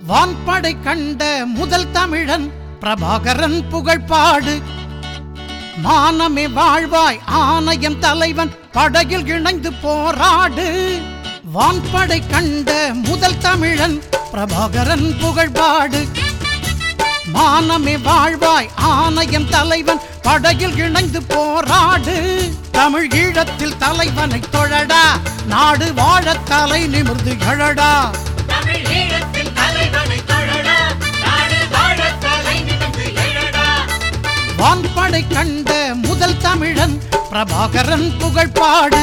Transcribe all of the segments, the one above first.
வான்படை கண்ட முதல் தமிழன் பிரபாகரன் புகழ்பாடு மானமே வாழ்வாய் ஆணையம் தலைவன் படையில் இணைந்து போராடு வான்படை கண்ட முதல் தமிழன் பிரபாகரன் புகழ்பாடு மானமே வாழ்வாய் ஆணையம் தலைவன் படையில் இணைந்து போராடு தமிழ் ஈழத்தில் தலைவனை தொழடா நாடு வாழ தலை நிமிர்ந்து எழடா தமிழ் ஈழத்தில் தலைவனை தொழடா நாடு வாழ தலை நிமிர்ந்து எழடா வான்படை கண்ட முதல் தமிழன் பிரபாகரன் புகழ்பாடு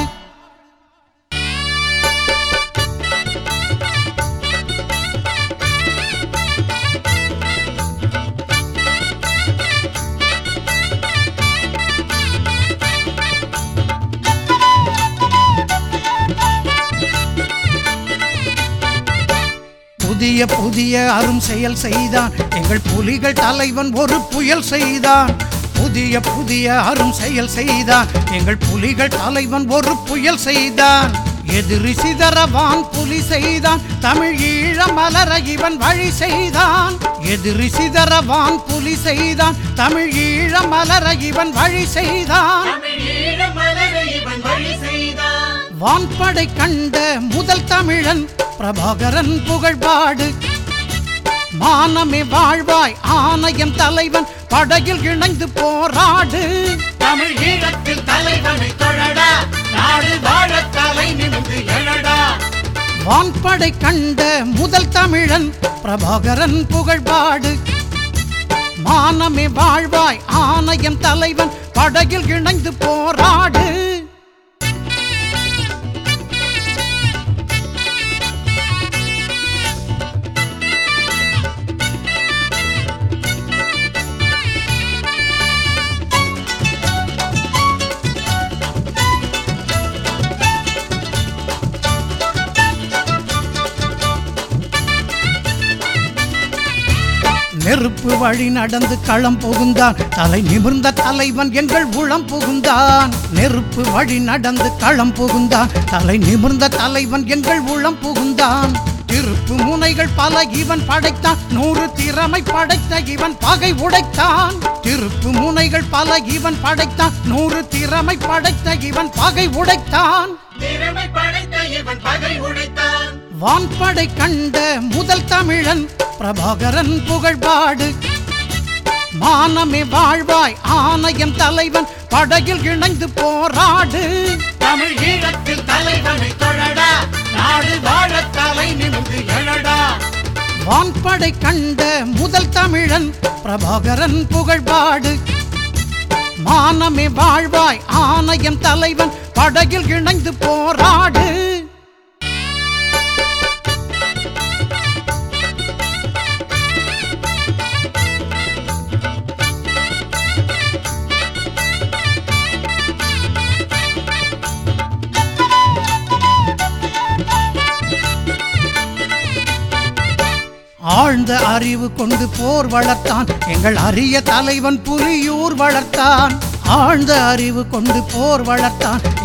புதிய புதிய அரும் செயல் செய்தான் எங்கள் புலிகள் தலைவன் ஒரு புயல் செய்தான் புதிய புதிய அரும் செயல் செய்தான் எங்கள் புலிகள் தலைவன் ஒரு புயல் செய்தான் எதிரி சிதறவான் புலி செய்தான் தமிழ் ஈழ மலர இவன் வழி செய்தான் எதிரி சிதறவான் புலி செய்தான் தமிழ் ஈழ மலர இவன் வழி செய்தான் தமிழ் ஈழ மலர இவன் வழி செய்தான் வான்படை கண்ட முதல் தமிழன் பிரபாகரன் புகழ்பாடு மானமே வாழ்வாய் ஆணையம் தலைவன் படையில் இணைந்து போராடு தமிழ் ஈழத்தில் தலைவனை தொழடா நாடு வாழ தலை நிமிர்ந்து எழடா வான்படை கண்ட முதல் தமிழன் பிரபாகரன் புகழ்பாடு மானமே வாழ்வாய் ஆணையம் தலைவன் படையில் இணைந்து போராடு நெருப்பு வழி நடந்து களம் புகுந்தான் தலை நிமிர்ந்த தலைவன் எங்கள் உளம் புகுந்தான் நெருப்பு வழி நடந்து களம் புகுந்தான் தலை நிமிர்ந்த தலைவன் எங்கள் உளம் புகுந்தான் திருப்பு முனைகள் பல இவன் படைத்தான் நூறு திறமை படைத்த இவன் பகை உடைத்தான் திருப்பு முனைகள் பல இவன் படைத்தான் நூறு திறமை படைத்த இவன் பகை உடைத்தான் திறமை படைத்த இவன் பகை உடைத்தான் வான்படை கண்ட முதல் தமிழன் பிரபாகரன் புகழ்பாடு மானமே வாழ்வாய் ஆணையம் தலைவன் படையில் இணைந்து போராடு தமிழ் ஈழத்தில் தலைவனை தொழடா நாடு வாழ தலை நிமிர்ந்து எழடா வான்படை கண்ட முதல் தமிழன் பிரபாகரன் புகழ்பாடு மானமே வாழ்வாய் ஆணையம் தலைவன் படையில் இணைந்து போராடு ஆழ்ந்த அறிவு கொண்டு போர் வளர்த்தான் எங்கள் அரிய தலைவன் புலியூர் வளர்த்தான் ஆழ்ந்த அறிவு கொண்டு போர் வளர்த்தான்